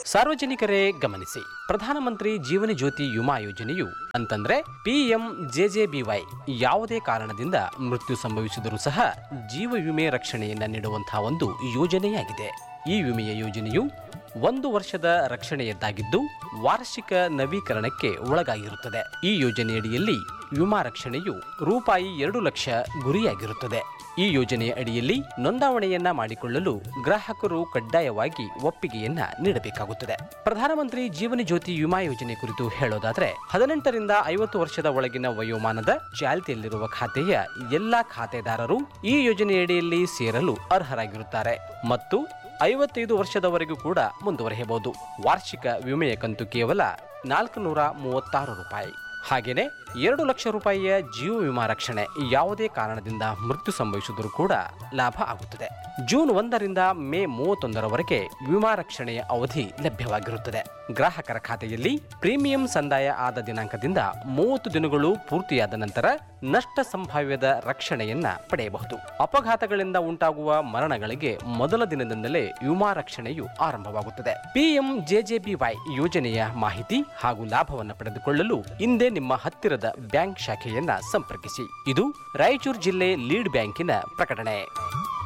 ಸಾರ್ವಜನಿಕರೇ ಗಮನಿಸಿ ಪ್ರಧಾನಮಂತ್ರಿ ಜೀವನ ಜ್ಯೋತಿ ವಿಮಾ ಯೋಜನೆಯು ಅಂತಂದ್ರೆ ಪಿಎಂ ಜೆಜೆಬಿವೈ ಯಾವುದೇ ಕಾರಣದಿಂದ ಮೃತ್ಯು ಸಂಭವಿಸಿದರೂ ಸಹ ಜೀವ ವಿಮೆ ರಕ್ಷಣೆಯನ್ನ ನೀಡುವಂತಹ ಒಂದು ಯೋಜನೆಯಾಗಿದೆ ಈ ವಿಮೆಯ ಯೋಜನೆಯು ಒಂದು ವರ್ಷದ ರಕ್ಷಣೆಯದ್ದಾಗಿದ್ದು ವಾರ್ಷಿಕ ನವೀಕರಣಕ್ಕೆ ಒಳಗಾಗಿರುತ್ತದೆ ಈ ಯೋಜನೆಯಡಿಯಲ್ಲಿ ವಿಮಾ ರಕ್ಷಣೆಯು ರೂಪಾಯಿ ಎರಡು ಲಕ್ಷ ಗುರಿಯಾಗಿರುತ್ತದೆ ಈ ಯೋಜನೆಯ ಅಡಿಯಲ್ಲಿ ನೋಂದಾವಣೆಯನ್ನ ಮಾಡಿಕೊಳ್ಳಲು ಗ್ರಾಹಕರು ಕಡ್ಡಾಯವಾಗಿ ಒಪ್ಪಿಗೆಯನ್ನ ನೀಡಬೇಕಾಗುತ್ತದೆ ಪ್ರಧಾನಮಂತ್ರಿ ಜೀವನ ಜ್ಯೋತಿ ವಿಮಾ ಯೋಜನೆ ಕುರಿತು ಹೇಳೋದಾದ್ರೆ ಹದಿನೆಂಟರಿಂದ ಐವತ್ತು ವರ್ಷದ ಒಳಗಿನ ವಯೋಮಾನದ ಚಾಲ್ತಿಯಲ್ಲಿರುವ ಖಾತೆಯ ಎಲ್ಲಾ ಖಾತೆದಾರರು ಈ ಯೋಜನೆಯಡಿಯಲ್ಲಿ ಸೇರಲು ಅರ್ಹರಾಗಿರುತ್ತಾರೆ ಮತ್ತು ಐವತ್ತೈದು ವರ್ಷದವರೆಗೂ ಕೂಡ ಮುಂದುವರೆಯಬಹುದು ವಾರ್ಷಿಕ ವಿಮೆಯ ಕಂತು ಕೇವಲ ನಾಲ್ಕು ನೂರ ಮೂವತ್ತಾರು ರೂಪಾಯಿ ಹಾಗೇನೆ ಎರಡು ಲಕ್ಷ ರೂಪಾಯಿಯ ಜೀವ ವಿಮಾ ರಕ್ಷಣೆ ಯಾವುದೇ ಕಾರಣದಿಂದ ಮೃತ್ಯು ಸಂಭವಿಸಿದರೂ ಕೂಡ ಲಾಭ ಆಗುತ್ತದೆ ಜೂನ್ ಒಂದರಿಂದ ಮೇ ಮೂವತ್ತೊಂದರವರೆಗೆ ವಿಮಾ ರಕ್ಷಣೆಯ ಅವಧಿ ಲಭ್ಯವಾಗಿರುತ್ತದೆ ಗ್ರಾಹಕರ ಖಾತೆಯಲ್ಲಿ ಪ್ರೀಮಿಯಂ ಸಂದಾಯ ಆದ ದಿನಾಂಕದಿಂದ ಮೂವತ್ತು ದಿನಗಳು ಪೂರ್ತಿಯಾದ ನಂತರ ನಷ್ಟ ಸಂಭಾವ್ಯದ ರಕ್ಷಣೆಯನ್ನ ಪಡೆಯಬಹುದು ಅಪಘಾತಗಳಿಂದ ಉಂಟಾಗುವ ಮರಣಗಳಿಗೆ ಮೊದಲ ದಿನದಿಂದಲೇ ವಿಮಾ ರಕ್ಷಣೆಯು ಆರಂಭವಾಗುತ್ತದೆ ಪಿಎಂ ಜೆಜೆಬಿವೈ ಯೋಜನೆಯ ಮಾಹಿತಿ ಹಾಗೂ ಲಾಭವನ್ನು ಪಡೆದುಕೊಳ್ಳಲು ಹಿಂದೆ ನಿಮ್ಮ ಹತ್ತಿರದ ಬ್ಯಾಂಕ್ ಶಾಖೆಯನ್ನ ಸಂಪರ್ಕಿಸಿ ಇದು ರಾಯಚೂರು ಜಿಲ್ಲೆ ಲೀಡ್ ಬ್ಯಾಂಕಿನ ಪ್ರಕಟಣೆ